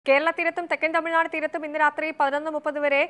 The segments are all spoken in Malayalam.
കേരള തീരത്തും തെക്കൻ തമിഴ്നാട് തീരത്തും ഇന്ന് രാത്രി പതിനൊന്ന് മുപ്പത് വരെ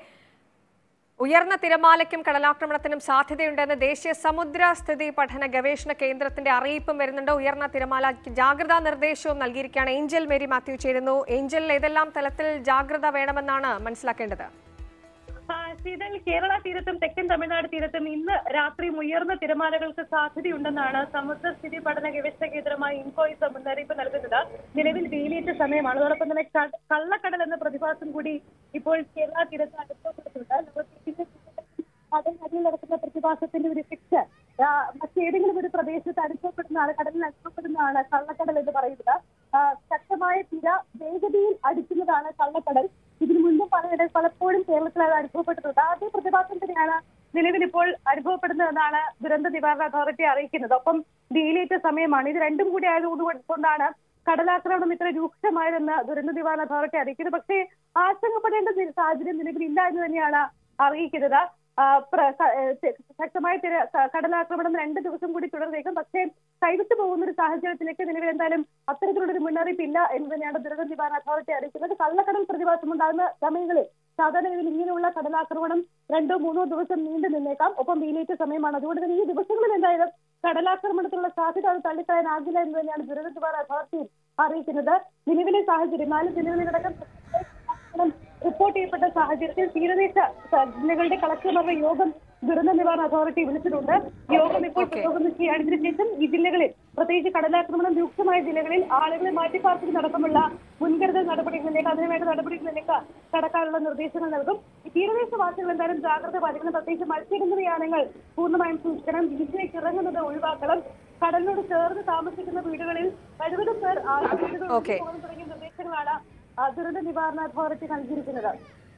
ഉയർന്ന തിരമാലയ്ക്കും കടലാക്രമണത്തിനും സാധ്യതയുണ്ടെന്ന് ദേശീയ സമുദ്ര സ്ഥിതി പഠന ഗവേഷണ കേന്ദ്രത്തിന്റെ അറിയിപ്പും വരുന്നുണ്ട് ഉയർന്ന തിരമാലയ്ക്ക് ജാഗ്രതാ നിർദ്ദേശവും നൽകിയിരിക്കുകയാണ് ഏഞ്ചൽ മേരി മാത്യു ചേരുന്നു ഏഞ്ചൽ ഏതെല്ലാം തലത്തിൽ ജാഗ്രത വേണമെന്നാണ് മനസ്സിലാക്കേണ്ടത് ആ, ശീതൽ കേരള തീരത്തും തെക്കൻ തമിഴ്നാട് തീരത്തും ഇന്ന് രാത്രിയും ഉയർന്ന തിരമാലകൾക്ക് സാധ്യതയുണ്ടെന്നാണ് സമുദ്രസ്ഥിതി പഠന ഗവേഷണ കേന്ദ്രമായ ഇൻകോയിസ് മുന്നറിയിപ്പ് നൽകുന്നത് നിലവിൽ വെയിലേറ്റ സമയമാണ് അതോടൊപ്പം തന്നെ ക- കള്ളക്കടൽ എന്ന പ്രതിഭാസം കൂടി ഇപ്പോൾ കേരള തീരത്ത് അനുഭവപ്പെടുന്നുണ്ട് ലോകത്തിന്റെ കടലിൽ നടക്കുന്ന പ്രതിഭാസത്തിന്റെ ഒരു എഫക്ട് മറ്റേതെങ്കിലും ഒരു പ്രദേശത്ത് അനുഭവപ്പെടുന്നതാണ് കടലിൽ അനുഭവപ്പെടുന്നതാണ് കള്ളക്കടൽ എന്ന് പറയുന്നത് ആ, ശക്തമായ തിര വേഗതയിൽ അടിക്കുന്നതാണ് കള്ളക്കടൽ ഇതിനു മുൻപും പലയിട പലപ്പോഴും കേരളത്തിൽ അത് അനുഭവപ്പെട്ടിട്ടുണ്ട് അതേ പ്രതിഭാസം തന്നെയാണ് നിലവിൽ ഇപ്പോൾ അനുഭവപ്പെടുന്നതെന്നാണ് ദുരന്ത നിവാരണ അതോറിറ്റി അറിയിക്കുന്നത് ഒപ്പം വെയിലേറ്റ സമയമാണ് ഇത് രണ്ടും കൂടി ആയതുകൊണ്ടാണ് കടലാക്രമണം ഇത്ര രൂക്ഷമായതെന്ന് ദുരന്ത നിവാരണ അതോറിറ്റി അറിയിക്കുന്നത് പക്ഷേ ആശങ്കപ്പെടേണ്ട നി- സാഹചര്യം നിലവിലില്ല എന്ന് തന്നെയാണ് അറിയിക്കുന്നത് ആ, പ്ര- ക- ഏ, തെ- ശക്തമായ തിര- ക- കടലാക്രമണം രണ്ട് ദിവസം കൂടി തുടർന്നേക്കും പക്ഷേ കൈവിട്ടു പോകുന്ന ഒരു സാഹചര്യത്തിലേക്ക് നിലവിൽ എന്തായാലും അത്തരത്തിലുള്ള ഒരു മുന്നറിയിപ്പ് ഇല്ല എന്ന് തന്നെയാണ് ദുരന്ത നിവാരണ അതോറിറ്റി അറിയിക്കുന്നത് കള്ളക്കടൽ പ്രതിഭാസം ഉണ്ടാകുന്ന സമയങ്ങളിൽ സാധാരണഗതിയിൽ ഇങ്ങനെയുള്ള കടലാക്രമണം രണ്ടോ മൂന്നോ ദിവസം നീണ്ടു നിന്നേക്കാം ഒപ്പം വെയിലേറ്റ സമയമാണ് അതുകൊണ്ട് തന്നെ ഈ ദിവസങ്ങളിൽ എന്തായാലും കടലാക്രമണത്തിനുള്ള സാധ്യത അത് തള്ളിക്കളയാനാകില്ല എന്ന് തന്നെയാണ് ദുരന്ത നിവാരണ അതോറിറ്റി അറിയിക്കുന്നത് നിലവിലെ സാഹചര്യം നാല് ജില്ലകളിലടക്കം റിപ്പോർട്ട് ചെയ്യപ്പെട്ട സാഹചര്യത്തിൽ തീരദേശ സ- ജില്ലകളുടെ കളക്ടർമാരുടെ യോഗം ദുരന്ത നിവാരണ അതോറിറ്റി വിളിച്ചിട്ടുണ്ട് യോഗം ഇപ്പോൾ Okay. പുരോഗമിക്കുകയാണ് ഇതിനുശേഷം ഈ ജില്ലകളിൽ പ്രത്യേകിച്ച് കടലാക്രമണം രൂക്ഷമായ ജില്ലകളിൽ ആളുകളെ മാറ്റിപ്പാർപ്പിക്കുന്ന അടക്കമുള്ള മുൻകരുതൽ നടപടികളിലേക്ക് അതിനുവേണ്ട നടപടികളിലേക്ക് കടക്കാനുള്ള നിർദ്ദേശങ്ങൾ നൽകും ഈ തീരദേശവാസികൾ എന്തായാലും ജാഗ്രത പാലിക്കണം പ്രത്യേകിച്ച് മത്സ്യബന്ധന യാനങ്ങൾ പൂർണ്ണമായും സൂക്ഷിക്കണം ബീച്ചിലേക്ക് ഇറങ്ങുന്നത് ഒഴിവാക്കണം കടലിനോട് ചേർന്ന് താമസിക്കുന്ന വീടുകളിൽ കഴിവതും പേർ ആ വീടുകളിൽ Okay. പോകണം തുടങ്ങിയ നിർദ്ദേശങ്ങളാണ് ആ, ദുരന്ത നിവാരണ അതോറിറ്റി നൽകിയിരിക്കുന്നത്